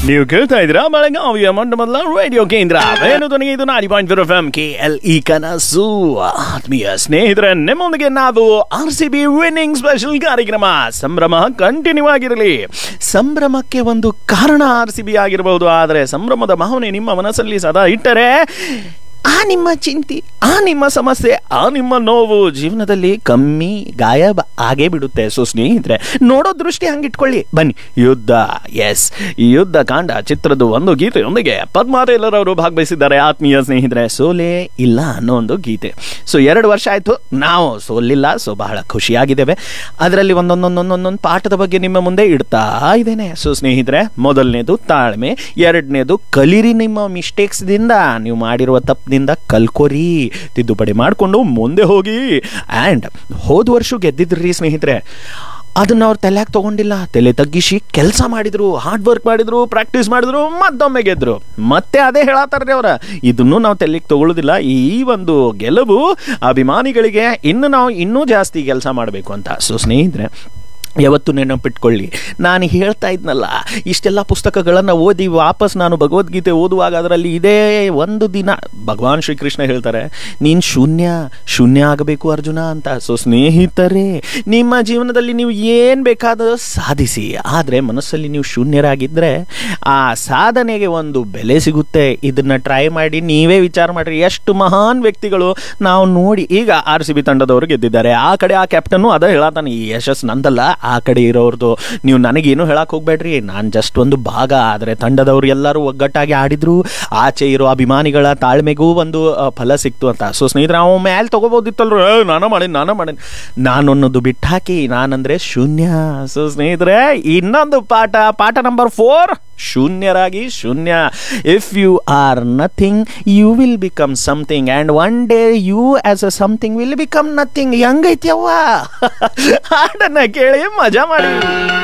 ನೀವು ಕೇಳ್ತಾ ಇದ್ದೀರಾ ಬೆಳಗಾವಿಯ ಮೊಟ್ಟ ಮೊದಲ ರೇಡಿಯೋ ಕೇಂದ್ರ ಏನು ಧ್ವನಿಗೆ ಇದು ನಾಡಿ point four FM K L E ಇ ಕನಸು ಆತ್ಮೀಯ ಸ್ನೇಹಿತರೆ ನಿಮ್ಮೊಂದಿಗೆ ನಾವು R C B winning special ಕಾರ್ಯಕ್ರಮ ಸಂಭ್ರಮ ಕಂಟಿನ್ಯೂ ಆಗಿರಲಿ ಸಂಭ್ರಮಕ್ಕೆ ಒಂದು ಕಾರಣ ಆರ್ ಸಿ ಬಿ ಆಗಿರಬಹುದು ಆದರೆ ಸಂಭ್ರಮದ ಭಾವನೆ ನಿಮ್ಮ ಮನಸ್ಸಲ್ಲಿ ಸದಾ ಇಟ್ಟರೆ ಆ ನಿಮ್ಮ ಚಿಂತೆ ಆ ನಿಮ್ಮ ಸಮಸ್ಯೆ ಆ ನಿಮ್ಮ ನೋವು ಜೀವನದಲ್ಲಿ ಕಮ್ಮಿ ಗಾಯಬ ಆಗೇ ಬಿಡುತ್ತೆ ಸೊ ಸ್ನೇಹಿತರೆ ನೋಡೋ ದೃಷ್ಟಿ ಹಂಗಿಟ್ಕೊಳ್ಳಿ ಬನ್ನಿ ಯುದ್ಧ ಎಸ್ ಈ ಯುದ್ಧ ಕಾಂಡ ಚಿತ್ರದ ಒಂದು ಗೀತೆಯೊಂದಿಗೆ ಪದ್ಮಾರೇಲರ್ ಅವರು ಭಾಗವಹಿಸಿದ್ದಾರೆ ಆತ್ಮೀಯ ಸ್ನೇಹಿತರೆ ಸೋಲೆ ಇಲ್ಲ ಅನ್ನೋ ಒಂದು ಗೀತೆ ಸೊ ಎರಡು ವರ್ಷ ಆಯಿತು ನಾವು ಸೋಲಿಲ್ಲ ಸೊ ಬಹಳ ಖುಷಿಯಾಗಿದ್ದೇವೆ ಅದರಲ್ಲಿ ಒಂದೊಂದೊಂದೊಂದೊಂದೊಂದು ಪಾಠದ ಬಗ್ಗೆ ನಿಮ್ಮ ಮುಂದೆ ಇಡ್ತಾ ಇದ್ದೇನೆ ಸೊ ಸ್ನೇಹಿತರೆ ಮೊದಲನೇದು ತಾಳ್ಮೆ ಎರಡನೇದು ಕಲಿರಿ ನಿಮ್ಮ ಮಿಸ್ಟೇಕ್ಸ್ದಿಂದ ನೀವು ಮಾಡಿರುವ ತಪ್ಪಿನಿಂದ ಕಲ್ಕೋರಿ ತಿದ್ದುಪಡಿ ಮಾಡಿಕೊಂಡು ಮುಂದೆ ಹೋಗಿ ಆ್ಯಂಡ್ ಹೋದ ವರ್ಷ ಗೆದ್ದಿದ್ರಿ ಸ್ನೇಹಿತರೆ ಅದನ್ನ ಅವ್ರು ತಲೆಯಾಗಿ ತಗೊಂಡಿಲ್ಲ ತಲೆ ತಗ್ಗಿಸಿ ಕೆಲಸ ಮಾಡಿದ್ರು ಹಾರ್ಡ್ ವರ್ಕ್ ಮಾಡಿದ್ರು ಪ್ರಾಕ್ಟೀಸ್ ಮಾಡಿದ್ರು ಮತ್ತೊಮ್ಮೆ ಗೆದ್ರು ಮತ್ತೆ ಅದೇ ಹೇಳತ್ತಾರ್ರಿ ಅವರ ಇದನ್ನು ನಾವು ತಲೆಗೆ ತಗೊಳ್ಳೋದಿಲ್ಲ ಈ ಒಂದು ಗೆಲುವು ಅಭಿಮಾನಿಗಳಿಗೆ ಇನ್ನು ನಾವು ಇನ್ನೂ ಜಾಸ್ತಿ ಕೆಲಸ ಮಾಡಬೇಕು ಅಂತ ಸೊ ಸ್ನೇಹಿತರೆ ಯಾವತ್ತು ನೆನಪಿಟ್ಕೊಳ್ಳಿ ನಾನು ಹೇಳ್ತಾ ಇದ್ನಲ್ಲ ಇಷ್ಟೆಲ್ಲ ಪುಸ್ತಕಗಳನ್ನು ಓದಿ ವಾಪಸ್ ನಾನು ಭಗವದ್ಗೀತೆ ಓದುವಾಗ ಅದರಲ್ಲಿ ಇದೇ ಒಂದು ದಿನ ಭಗವಾನ್ ಶ್ರೀಕೃಷ್ಣ ಹೇಳ್ತಾರೆ ನೀನು ಶೂನ್ಯ ಶೂನ್ಯ ಆಗಬೇಕು ಅರ್ಜುನ ಅಂತ ಸೊ ಸ್ನೇಹಿತರೆ ನಿಮ್ಮ ಜೀವನದಲ್ಲಿ ನೀವು ಏನು ಬೇಕಾದರೂ ಸಾಧಿಸಿ ಆದರೆ ಮನಸ್ಸಲ್ಲಿ ನೀವು ಶೂನ್ಯರಾಗಿದ್ದರೆ ಆ ಸಾಧನೆಗೆ ಒಂದು ಬೆಲೆ ಸಿಗುತ್ತೆ ಇದನ್ನು ಟ್ರೈ ಮಾಡಿ ನೀವೇ ವಿಚಾರ ಮಾಡಿರಿ ಎಷ್ಟು ಮಹಾನ್ ವ್ಯಕ್ತಿಗಳು ನಾವು ನೋಡಿ ಈಗ ಆರ್ ಸಿ ಬಿ ತಂಡದವರು ಗೆದ್ದಿದ್ದಾರೆ ಆ ಕಡೆ ಆ ಕ್ಯಾಪ್ಟನ್ನು ಅದ ಹೇಳತಾನೆ ಈ ಯಶಸ್ ನಂದಲ್ಲ ಆ ಕಡೆ ಇರೋರ್ದು ನೀವು ನನಗೇನು ಹೇಳಕ್ ಹೋಗ್ಬೇಡ್ರಿ ನಾನು ಜಸ್ಟ್ ಒಂದು ಭಾಗ ಆದರೆ ತಂಡದವರು ಎಲ್ಲರೂ ಒಗ್ಗಟ್ಟಾಗಿ ಆಡಿದ್ರು ಆಚೆ ಇರೋ ಅಭಿಮಾನಿಗಳ ತಾಳ್ಮೆಗೂ ಒಂದು ಆ, ಫಲ ಸಿಕ್ತು ಅಂತ ಸೊ ಸ್ನೇಹಿತರೆ ಅವ ಮ್ಯಾಲೆ ತಗೋಬೋದಿತ್ತಲ್ರು ಏ, ನಾನು ಮಾಡೀನಿ ನಾನು ಮಾಡೀನಿ ನಾನು ಅನ್ನೋದು ಬಿಟ್ಟಾಕಿ ನಾನಂದ್ರೆ ಶೂನ್ಯ ಸೊ ಸ್ನೇಹಿತರೆ ಇನ್ನೊಂದು ಪಾಠ ಪಾಠ ನಂಬರ್ ಫೋರ್ ಶೂನ್ಯರಾಗಿ ಶೂನ್ಯ if you are nothing you will become something and one day you as a something will become nothing ಹೆಂಗೈತಿ ಅವ್ವ ಹಾಡನ್ನ ಕೇಳಿ ಮಜಾ ಮಾಡಿ